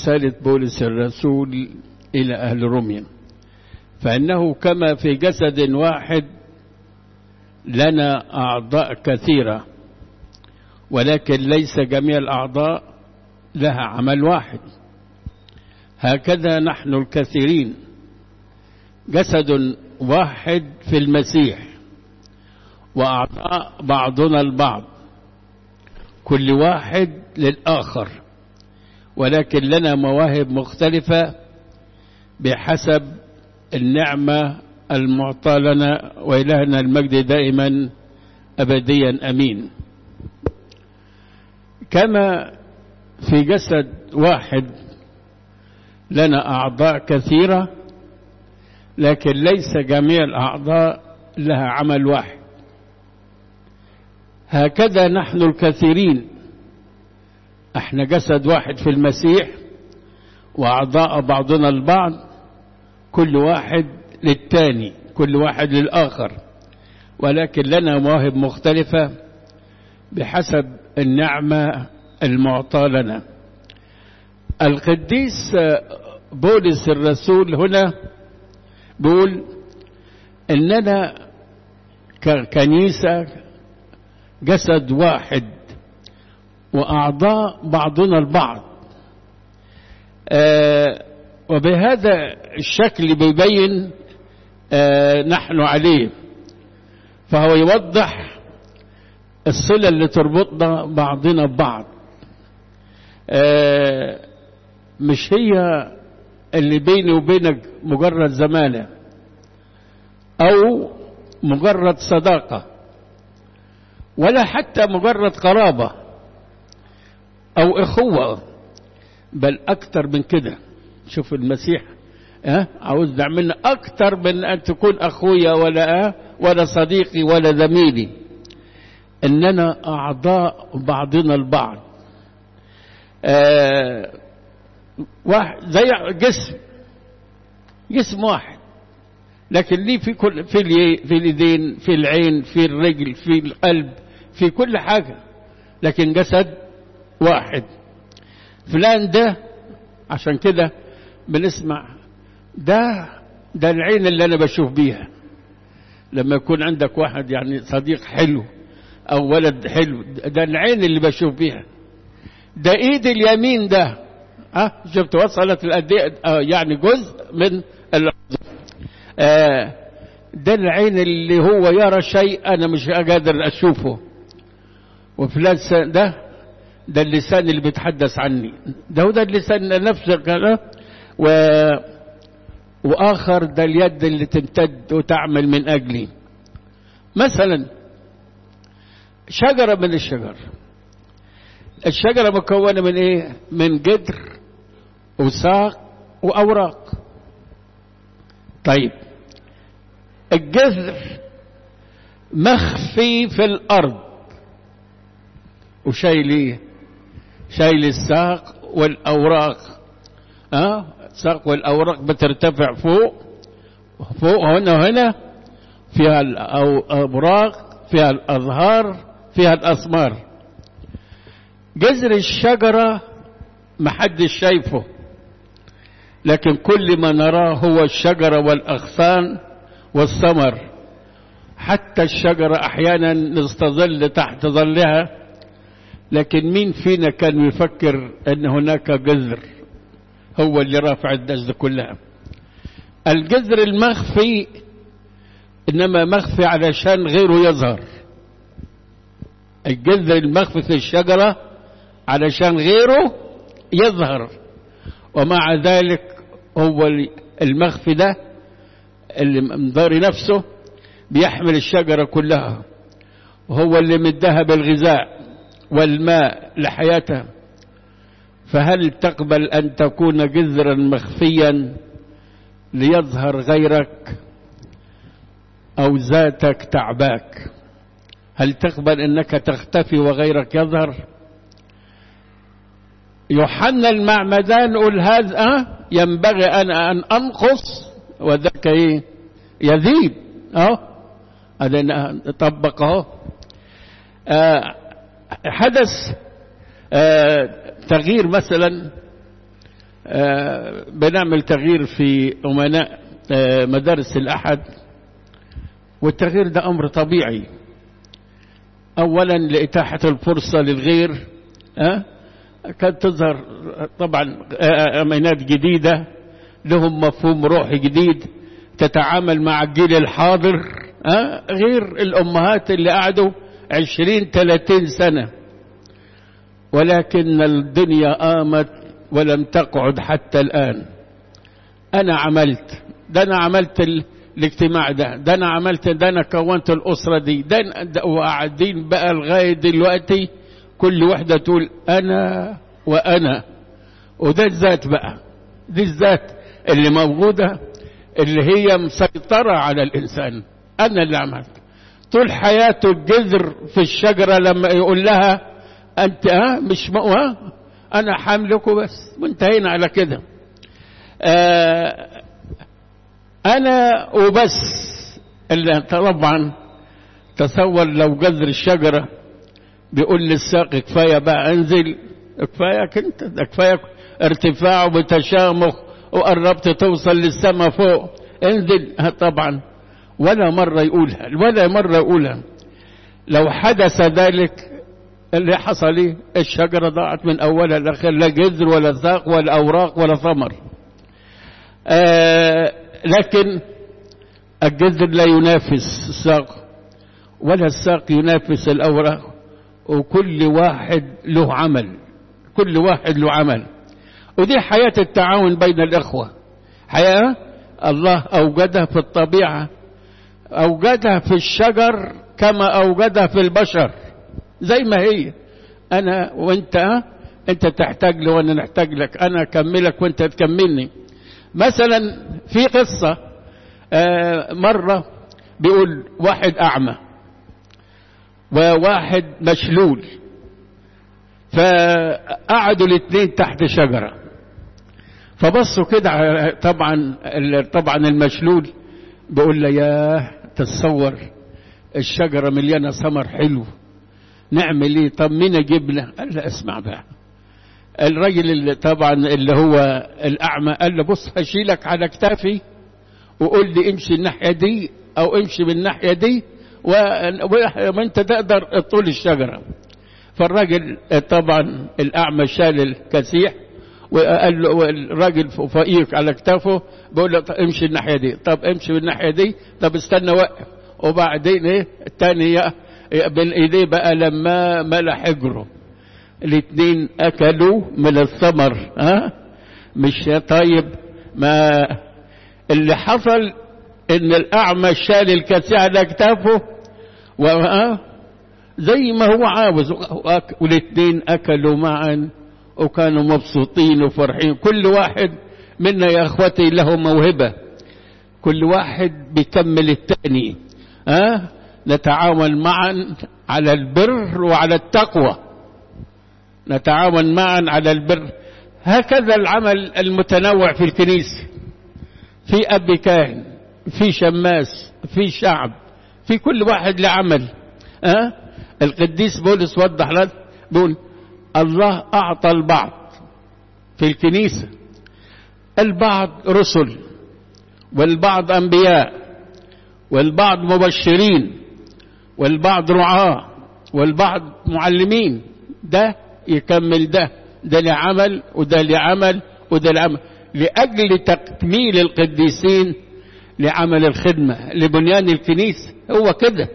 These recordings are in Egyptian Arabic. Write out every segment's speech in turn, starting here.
رسالة بولس الرسول إلى أهل روميا فإنه كما في جسد واحد لنا أعضاء كثيرة ولكن ليس جميع الأعضاء لها عمل واحد هكذا نحن الكثيرين جسد واحد في المسيح وأعضاء بعضنا البعض كل واحد للآخر ولكن لنا مواهب مختلفة بحسب النعمة المعطى لنا وإلهنا المجد دائما أبديا أمين كما في جسد واحد لنا أعضاء كثيرة لكن ليس جميع الأعضاء لها عمل واحد هكذا نحن الكثيرين احنا جسد واحد في المسيح وأعضاء بعضنا البعض كل واحد للتاني كل واحد للآخر ولكن لنا مواهب مختلفة بحسب النعمة المعطى لنا القديس بولس الرسول هنا بيقول اننا ككنيسة جسد واحد واعضاء بعضنا البعض آه وبهذا الشكل بيبين آه نحن عليه فهو يوضح الصلة اللي تربطنا بعضنا ببعض آه مش هي اللي بيني وبينك مجرد زمانة أو مجرد صداقة ولا حتى مجرد قرابة أو إخوة بل أكتر من كده شوف المسيح أه؟ عاوز يعملنا أكتر من أن تكون أخويا ولا أه؟ ولا صديقي ولا زميلي إننا أعضاء بعضنا البعض آه واحد زي جسم جسم واحد لكن ليه في كل في الي في اليدين في العين في الرجل في القلب في كل حاجة لكن جسد واحد فلان ده عشان كده بنسمع ده ده العين اللي انا بشوف بيها لما يكون عندك واحد يعني صديق حلو او ولد حلو ده العين اللي بشوف بيها ده ايد اليمين ده ها أه؟ شفت وصلت لقد آه يعني جزء من آه ده العين اللي هو يرى شيء انا مش قادر اشوفه وفلان ده ده اللسان اللي بيتحدث عني ده هو ده اللسان نفسه كده و واخر ده اليد اللي تمتد وتعمل من اجلي مثلا شجره من الشجر الشجره مكونه من ايه من جدر وساق واوراق طيب الجذر مخفي في الارض وشايل ايه شايل الساق والاوراق ها أه؟ الساق والاوراق بترتفع فوق فوق هنا وهنا فيها الاوراق فيها الازهار فيها الاسمار جذر الشجره محدش شايفه لكن كل ما نراه هو الشجره والاغصان والثمر حتى الشجره احيانا نستظل تحت ظلها لكن مين فينا كان يفكر ان هناك جذر هو اللي رافع الناس كلها الجذر المخفي انما مخفي علشان غيره يظهر الجذر المخفي في الشجرة علشان غيره يظهر ومع ذلك هو المخفي ده اللي مداري نفسه بيحمل الشجرة كلها وهو اللي مدها بالغذاء والماء لحياتها فهل تقبل أن تكون جذرا مخفيا ليظهر غيرك أو ذاتك تعباك هل تقبل أنك تختفي وغيرك يظهر يوحنا المعمدان قل هذا ينبغي أن أن أنقص وذاك إيه يذيب أهو هذا طبقه آه حدث آه تغيير مثلا آه بنعمل تغيير في أمناء آه مدارس الأحد والتغيير ده أمر طبيعي أولا لإتاحة الفرصة للغير أه؟ كانت تظهر طبعا أمانات جديدة لهم مفهوم روحي جديد تتعامل مع الجيل الحاضر أه؟ غير الأمهات اللي قعدوا عشرين ثلاثين سنة ولكن الدنيا قامت ولم تقعد حتى الآن أنا عملت ده أنا عملت ال... الاجتماع ده ده انا عملت ده انا كونت الاسره دي ده, ده وقاعدين بقى لغايه دلوقتي كل واحده تقول انا وانا وده الذات بقى دي الذات اللي موجوده اللي هي مسيطره على الانسان انا اللي عملت طول حياته الجذر في الشجره لما يقول لها انت ها مش ها انا حاملكوا بس وانتهينا على كده آه انا وبس اللي طبعا تصور لو جذر الشجره بيقول للساق كفايه بقى انزل كفايك انت ده كفايه ارتفاع وتشامخ وقربت توصل للسماء فوق انزل طبعا ولا مره يقولها ولا مره يقولها لو حدث ذلك اللي حصل ايه الشجره ضاعت من اولها لاخر لا جذر ولا ساق ولا اوراق ولا ثمر آه لكن الجذر لا ينافس الساق ولا الساق ينافس الأوراق وكل واحد له عمل كل واحد له عمل ودي حياة التعاون بين الإخوة حياة الله أوجدها في الطبيعة أوجدها في الشجر كما أوجدها في البشر زي ما هي أنا وأنت أنت تحتاج لي وأنا نحتاج لك أنا أكملك وأنت تكملني مثلا في قصة آه مرة بيقول واحد أعمى وواحد مشلول فقعدوا الاثنين تحت شجرة فبصوا كده طبعا طبعا المشلول بيقول له ياه تتصور الشجرة مليانة ثمر حلو نعمل ايه طب مين اجيب له قال له اسمع بقى الراجل اللي طبعا اللي هو الاعمى قال له بص هشيلك على كتافي وقول لي امشي الناحيه دي او امشي من الناحيه دي وانت تقدر طول الشجره فالراجل طبعا الاعمى شال الكسيح وقال له الراجل فوقيك على كتافه بيقول له امشي الناحيه دي طب امشي من الناحيه دي طب استنى وقف وبعدين ايه الثاني بين ايديه بقى لما ملا حجره الاثنين اكلوا من الثمر ها مش طيب ما اللي حصل ان الاعمى شال الكاسيه على اكتافه و زي ما هو عاوز والاثنين اكلوا معا وكانوا مبسوطين وفرحين كل واحد منا يا اخوتي له موهبه كل واحد بيكمل الثاني ها نتعاون معا على البر وعلى التقوى نتعاون معا على البر هكذا العمل المتنوع في الكنيسة في أب كاهن في شماس في شعب في كل واحد لعمل أه؟ القديس بولس وضح لنا بيقول الله أعطى البعض في الكنيسة البعض رسل والبعض أنبياء والبعض مبشرين والبعض رعاة والبعض معلمين ده يكمل ده ده لعمل وده لعمل وده لعمل لأجل تكميل القديسين لعمل الخدمة لبنيان الكنيسة هو كده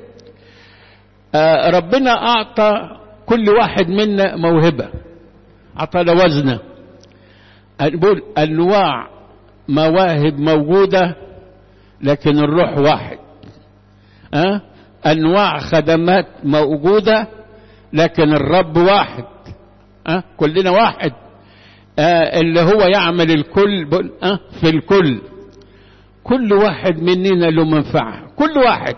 آه ربنا أعطى كل واحد منا موهبة أعطى له وزنه نقول أنواع مواهب موجودة لكن الروح واحد أه؟ أنواع خدمات موجودة لكن الرب واحد أه؟ كلنا واحد أه اللي هو يعمل الكل أه؟ في الكل كل واحد مننا له منفعة كل واحد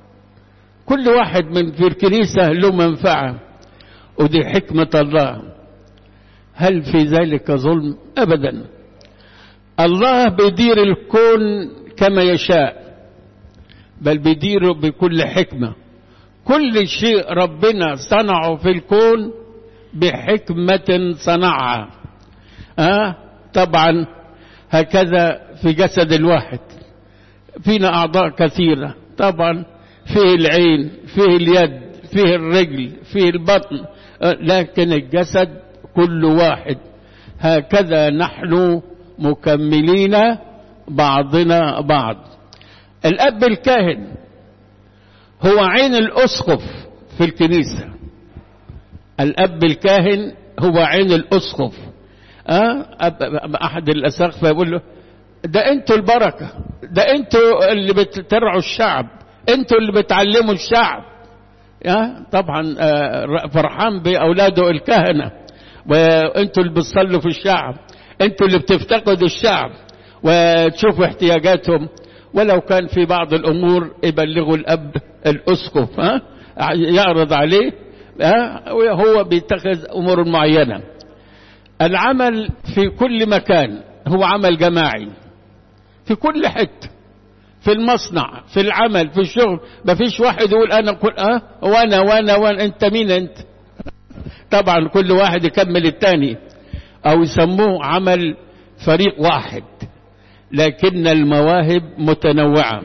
كل واحد من في الكنيسة له منفعة ودي حكمة الله هل في ذلك ظلم أبدا الله بيدير الكون كما يشاء بل بيديره بكل حكمة كل شيء ربنا صنعه في الكون بحكمة صنعها أه؟ طبعا هكذا في جسد الواحد فينا أعضاء كثيرة طبعا فيه العين فيه اليد فيه الرجل فيه البطن لكن الجسد كل واحد هكذا نحن مكملين بعضنا بعض الأب الكاهن هو عين الأسقف في الكنيسة الأب الكاهن هو عين الأسقف أه؟ أحد الأساقفة يقول له ده أنتوا البركة ده أنتوا اللي بترعوا الشعب أنتوا اللي بتعلموا الشعب أه؟ طبعا أه فرحان بأولاده الكهنة وأنتوا اللي بتصلوا في الشعب أنتوا اللي بتفتقدوا الشعب وتشوفوا احتياجاتهم ولو كان في بعض الأمور يبلغوا الأب الأسقف ها يعرض عليه ها وهو بيتخذ أمور معينة العمل في كل مكان هو عمل جماعي في كل حتة في المصنع في العمل في الشغل ما فيش واحد يقول أنا كل أه وأنا وأنا وأنا أنت مين أنت طبعا كل واحد يكمل الثاني أو يسموه عمل فريق واحد لكن المواهب متنوعة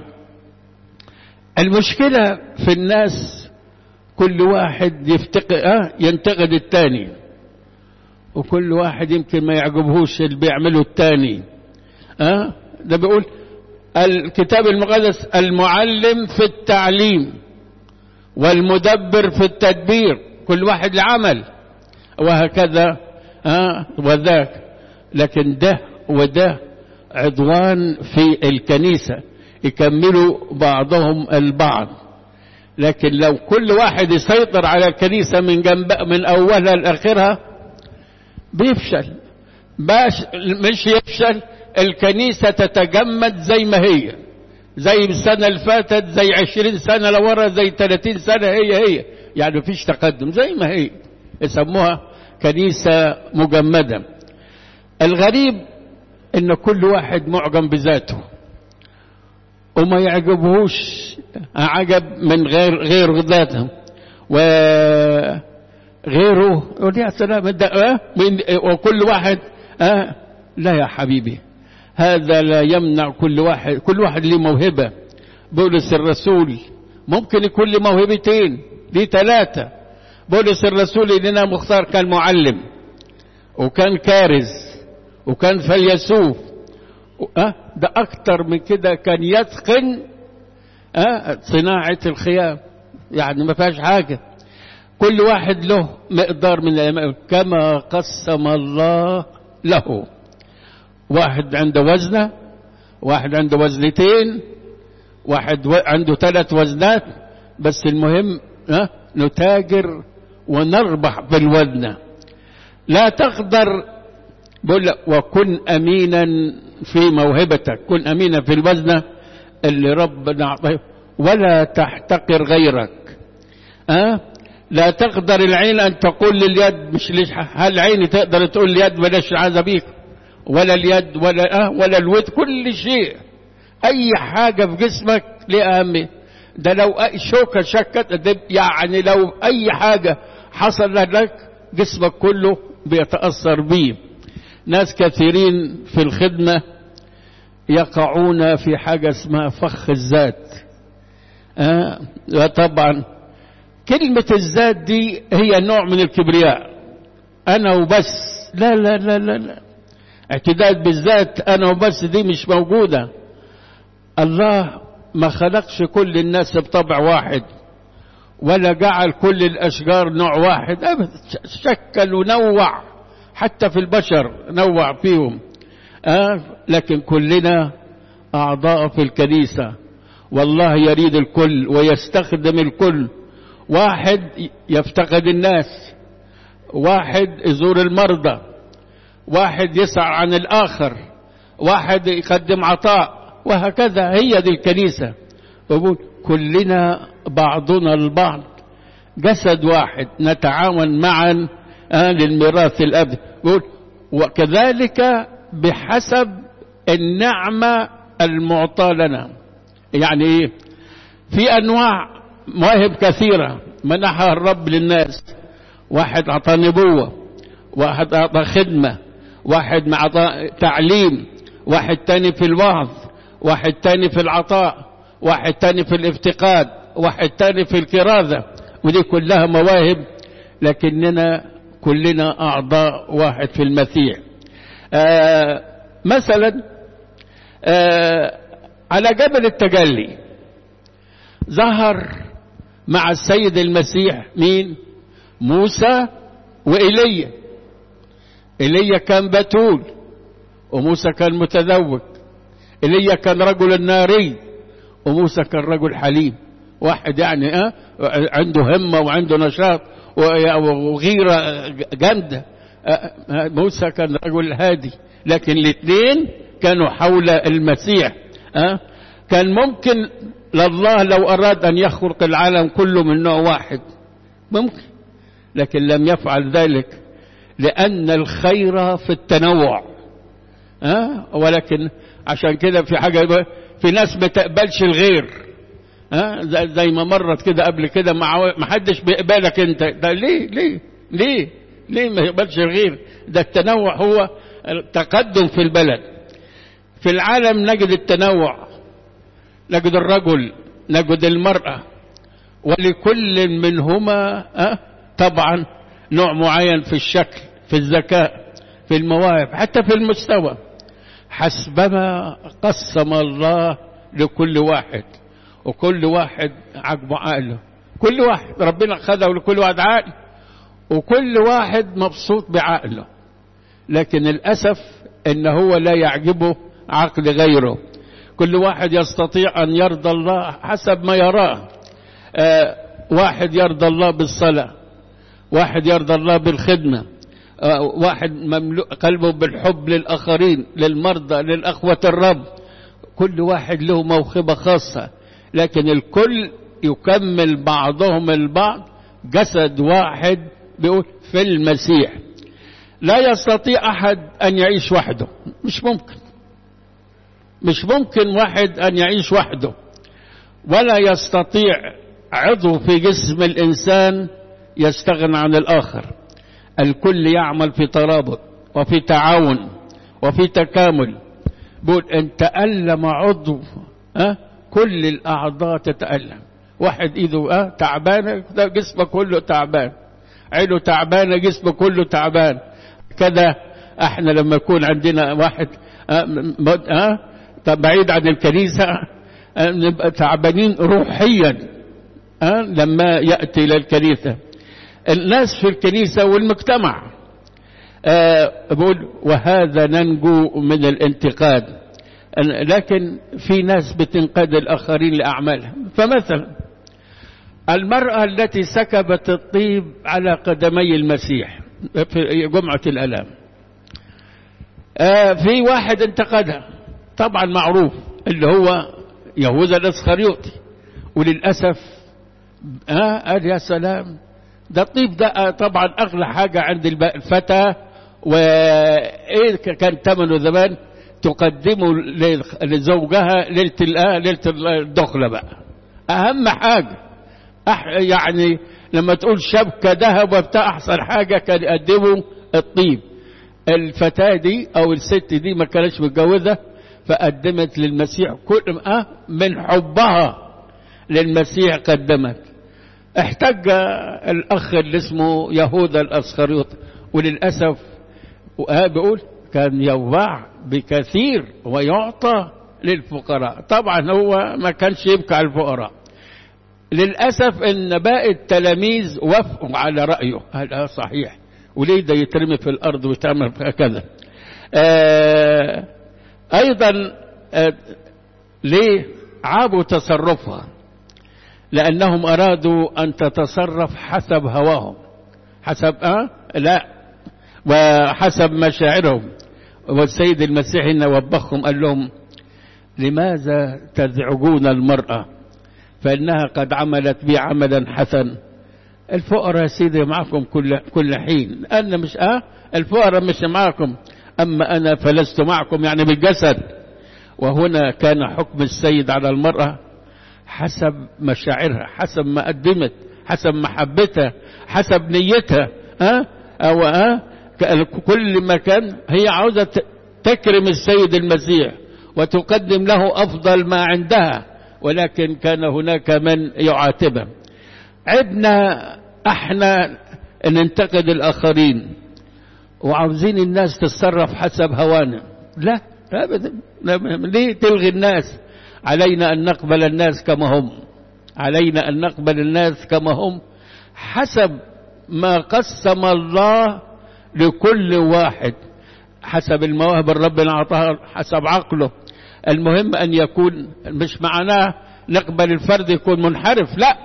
المشكلة في الناس كل واحد يفتق... آه ينتقد الثاني وكل واحد يمكن ما يعجبهوش اللي بيعمله الثاني أه؟ ده بيقول الكتاب المقدس المعلم في التعليم والمدبر في التدبير كل واحد لعمل وهكذا أه؟ وذاك لكن ده وده عضوان في الكنيسة يكملوا بعضهم البعض لكن لو كل واحد يسيطر على الكنيسة من جنب من أولها لآخرها بيفشل باش مش يفشل الكنيسة تتجمد زي ما هي زي السنة اللي فاتت زي عشرين سنة لورا زي ثلاثين سنة هي هي يعني مفيش تقدم زي ما هي يسموها كنيسة مجمدة الغريب ان كل واحد معجب بذاته وما يعجبهوش عجب من غير غير ذاته وغيره يقول يا سلام أه؟ وكل واحد أه؟ لا يا حبيبي هذا لا يمنع كل واحد كل واحد له موهبة بولس الرسول ممكن يكون له موهبتين ليه ثلاثة بولس الرسول لنا مختار كان معلم وكان كارز وكان فيلسوف أه؟ ده أكتر من كده كان يتقن أه؟ صناعة الخيام يعني ما فيهاش حاجة كل واحد له مقدار من الأمام كما قسم الله له واحد عنده وزنة واحد عنده وزنتين واحد عنده ثلاث وزنات بس المهم أه؟ نتاجر ونربح بالوزنة لا تقدر بقول وكن أمينا في موهبتك كن أمينا في الوزنة اللي ربنا أعطيه ولا تحتقر غيرك أه؟ لا تقدر العين أن تقول لليد مش ليش هل العين تقدر تقول لليد بلاش عايز بيك ولا اليد ولا أه ولا الود كل شيء أي حاجة في جسمك ليه أهمية ده لو شوكة شكت يعني لو أي حاجة حصل لك جسمك كله بيتأثر بيه ناس كثيرين في الخدمة يقعون في حاجة اسمها فخ الذات آه طبعا كلمة الذات دي هي نوع من الكبرياء أنا وبس لا لا لا لا, لا. اعتداد بالذات أنا وبس دي مش موجودة الله ما خلقش كل الناس بطبع واحد ولا جعل كل الأشجار نوع واحد أبدا شكل ونوع حتى في البشر نوع فيهم آه لكن كلنا أعضاء في الكنيسة والله يريد الكل ويستخدم الكل واحد يفتقد الناس واحد يزور المرضى واحد يسعى عن الآخر واحد يقدم عطاء وهكذا هي دي الكنيسة بقول كلنا بعضنا البعض جسد واحد نتعاون معا آه للميراث الأبدي بقول وكذلك بحسب النعمة المعطاة لنا يعني ايه في انواع مواهب كثيرة منحها الرب للناس واحد اعطى نبوة واحد اعطى خدمة واحد مع تعليم واحد تاني في الوعظ واحد تاني في العطاء واحد تاني في الافتقاد واحد تاني في الكراذة ودي كلها مواهب لكننا كلنا أعضاء واحد في المسيح آه مثلا آه على جبل التجلي ظهر مع السيد المسيح مين موسى وإيليا إيليا كان بتول وموسى كان متزوج إيليا كان رجل ناري وموسى كان رجل حليم واحد يعني اه عنده همة وعنده نشاط وغيرة جامدة موسى كان رجل هادي لكن الاثنين كانوا حول المسيح أه؟ كان ممكن لله لو أراد أن يخلق العالم كله من نوع واحد ممكن لكن لم يفعل ذلك لأن الخير في التنوع أه؟ ولكن عشان كده في حاجة في ناس ما تقبلش الغير أه؟ زي ما مرت كده قبل كده ما حدش بيقبلك انت ده ليه ليه ليه ليه ما يقبلش الغير ده التنوع هو التقدم في البلد في العالم نجد التنوع نجد الرجل نجد المرأة ولكل منهما أه؟ طبعا نوع معين في الشكل في الذكاء في المواهب حتى في المستوى حسبما قسم الله لكل واحد وكل واحد عجبه عقله كل واحد ربنا خده لكل واحد عقل وكل واحد مبسوط بعقله لكن الأسف ان هو لا يعجبه عقل غيره كل واحد يستطيع أن يرضى الله حسب ما يراه آه واحد يرضى الله بالصلاة واحد يرضى الله بالخدمة آه واحد مملوء قلبه بالحب للآخرين للمرضى للأخوة الرب كل واحد له موهبة خاصة لكن الكل يكمل بعضهم البعض جسد واحد بيقول في المسيح لا يستطيع أحد أن يعيش وحده مش ممكن مش ممكن واحد أن يعيش وحده ولا يستطيع عضو في جسم الإنسان يستغنى عن الآخر الكل يعمل في ترابط وفي تعاون وفي تكامل بقول ان تألم عضو أه؟ كل الأعضاء تتألم واحد إيده أه؟ تعبانة جسمه كله تعبان عينه تعبانة جسمه كله تعبان كذا احنا لما يكون عندنا واحد أه؟ أه؟ بعيد عن الكنيسة أه؟ نبقى تعبانين روحيا أه؟ لما يأتي إلى الكنيسة الناس في الكنيسة والمجتمع أه بقول وهذا ننجو من الانتقاد لكن في ناس بتنقاد الآخرين لأعمالهم فمثلا المرأة التي سكبت الطيب على قدمي المسيح في جمعة الألام أه في واحد انتقدها طبعا معروف اللي هو يهوذا الاسخريوطي وللأسف آه قال يا سلام ده الطيب ده طبعا أغلى حاجة عند الفتى وإيه كان ثمنه زمان تقدمه لزوجها ليلة ليلة الدخلة بقى أهم حاجة يعني لما تقول شبكة ذهب وبتاع أحسن حاجة كان يقدموا الطيب الفتاة دي أو الست دي ما كانتش متجوزة فقدمت للمسيح كل أه من حبها للمسيح قدمت احتج الأخ اللي اسمه يهوذا الأسخريوط وللأسف بيقول كان يوضع بكثير ويعطى للفقراء طبعا هو ما كانش يبكى على الفقراء للأسف ان باقي التلاميذ وافقوا على رأيه هذا صحيح وليه ده يترمي في الأرض ويتعمل كذا آه أيضا آه ليه عابوا تصرفها لأنهم أرادوا أن تتصرف حسب هواهم حسب أه؟ لا وحسب مشاعرهم والسيد المسيح إن وبخهم قال لهم لماذا تزعجون المرأة فإنها قد عملت بي عملا حسن الفقراء يا سيدي معكم كل كل حين أنا مش أه الفقراء مش معكم أما أنا فلست معكم يعني بالجسد وهنا كان حكم السيد على المرأة حسب مشاعرها حسب ما قدمت حسب محبتها حسب نيتها أه؟ أو أه؟ كل مكان هي عاوزة تكرم السيد المسيح وتقدم له أفضل ما عندها ولكن كان هناك من يعاتبه عدنا احنا ننتقد الآخرين وعاوزين الناس تتصرف حسب هوانا لا أبدا ليه تلغي الناس علينا أن نقبل الناس كما هم علينا أن نقبل الناس كما هم حسب ما قسم الله لكل واحد حسب المواهب الرب أعطاها حسب عقله المهم أن يكون مش معناه نقبل الفرد يكون منحرف لا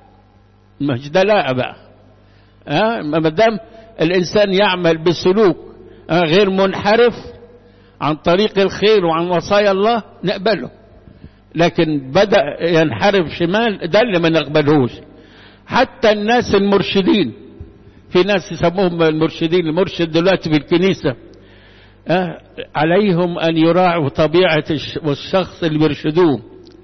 مش ده لا بقى أه؟ ما دام الإنسان يعمل بسلوك أه غير منحرف عن طريق الخير وعن وصايا الله نقبله لكن بدأ ينحرف شمال ده اللي ما نقبلهوش حتى الناس المرشدين في ناس يسموهم المرشدين المرشد دلوقتي في الكنيسة أه عليهم أن يراعوا طبيعة الشخص اللي بيرشدوه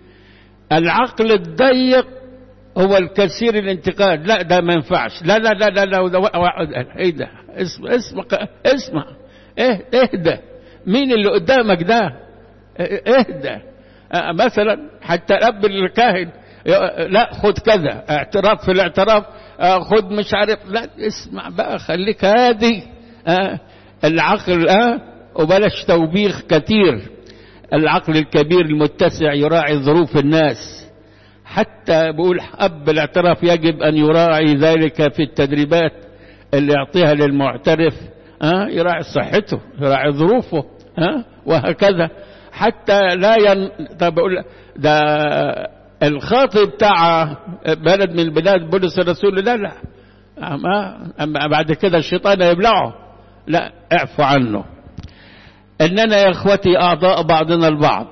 العقل الضيق هو الكثير الانتقاد لا ده ما ينفعش لا لا لا لا لا ده ايه ده اسمع اسمع اسمع ايه اهدى مين اللي قدامك ده اهدى اه مثلا حتى الاب الكاهن لا خد كذا اعتراف في الاعتراف اه خد مش عارف لا اسمع بقى خليك هادي اه العقل اه وبلاش توبيخ كثير العقل الكبير المتسع يراعي ظروف الناس حتى بقول أب الاعتراف يجب أن يراعي ذلك في التدريبات اللي يعطيها للمعترف أه؟ يراعي صحته يراعي ظروفه أه؟ وهكذا حتى لا ين... طب بقول ده الخاطب بتاع بلد من البلاد بولس الرسول لا لا أما, أما بعد كده الشيطان يبلعه لا اعفو عنه اننا يا اخوتي اعضاء بعضنا البعض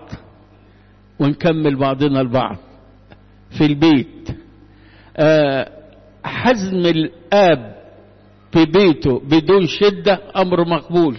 ونكمل بعضنا البعض في البيت أه حزم الاب في بيته بدون شدة امر مقبول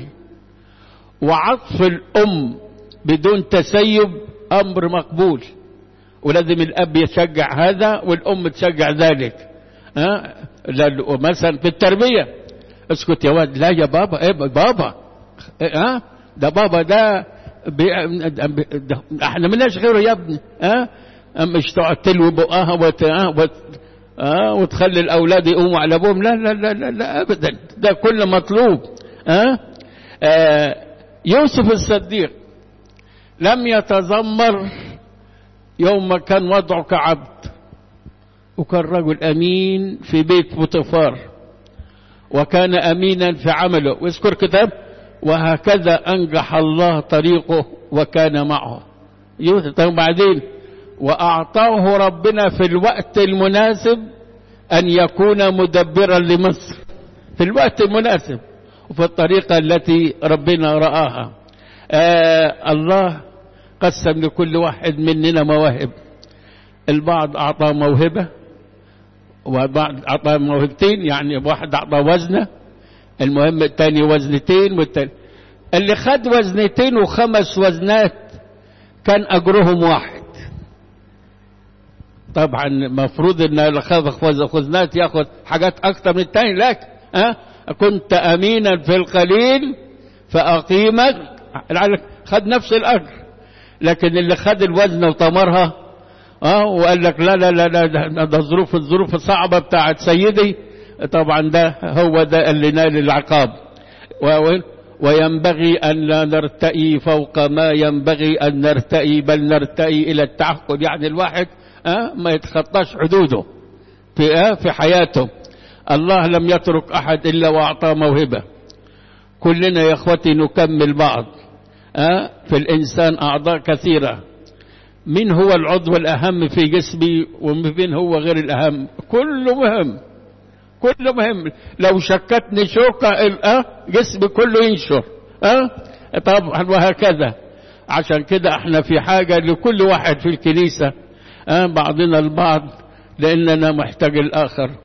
وعطف الام بدون تسيب امر مقبول ولازم الاب يشجع هذا والام تشجع ذلك أه مثلا في التربية اسكت يا واد لا يا بابا ايه بابا ها أه؟ ده بابا ده, بي... ده احنا ملناش غيره يا ابني ها أه؟ مش تقعد تلوي بقها وت... وت... أه؟ وتخلي الاولاد يقوموا على ابوهم لا لا لا لا, لا ابدا ده كل مطلوب أه؟ أه يوسف الصديق لم يتذمر يوم ما كان وضعه كعبد وكان رجل امين في بيت بوتيفار وكان امينا في عمله واذكر كتاب وهكذا انجح الله طريقه وكان معه طيب بعدين واعطاه ربنا في الوقت المناسب ان يكون مدبرا لمصر في الوقت المناسب وفي الطريقه التي ربنا راها آه الله قسم لكل واحد مننا مواهب البعض اعطى موهبه وبعض اعطى موهبتين يعني واحد اعطى وزنه المهم الثاني وزنتين والتاني اللي خد وزنتين وخمس وزنات كان اجرهم واحد طبعا المفروض ان اللي خد وزنات ياخد حاجات اكتر من الثاني لكن ها أه؟ كنت امينا في القليل فاقيمك خد نفس الاجر لكن اللي خد الوزن وطمرها اه وقال لك لا لا لا لا ده ظروف الظروف الصعبه بتاعت سيدي طبعا ده هو ده اللي نال العقاب وينبغي أن لا نرتئي فوق ما ينبغي أن نرتئي بل نرتئي إلى التعقل يعني الواحد أه ما يتخطاش حدوده في أه في حياته الله لم يترك أحد إلا وأعطاه موهبة كلنا يا أخوتي نكمل بعض أه في الإنسان أعضاء كثيرة من هو العضو الأهم في جسمي ومن هو غير الأهم كله مهم كله مهم لو شكتني شوكة أه جسمي كله ينشر أه طبعا وهكذا عشان كده احنا في حاجة لكل واحد في الكنيسة أه بعضنا البعض لأننا محتاج الآخر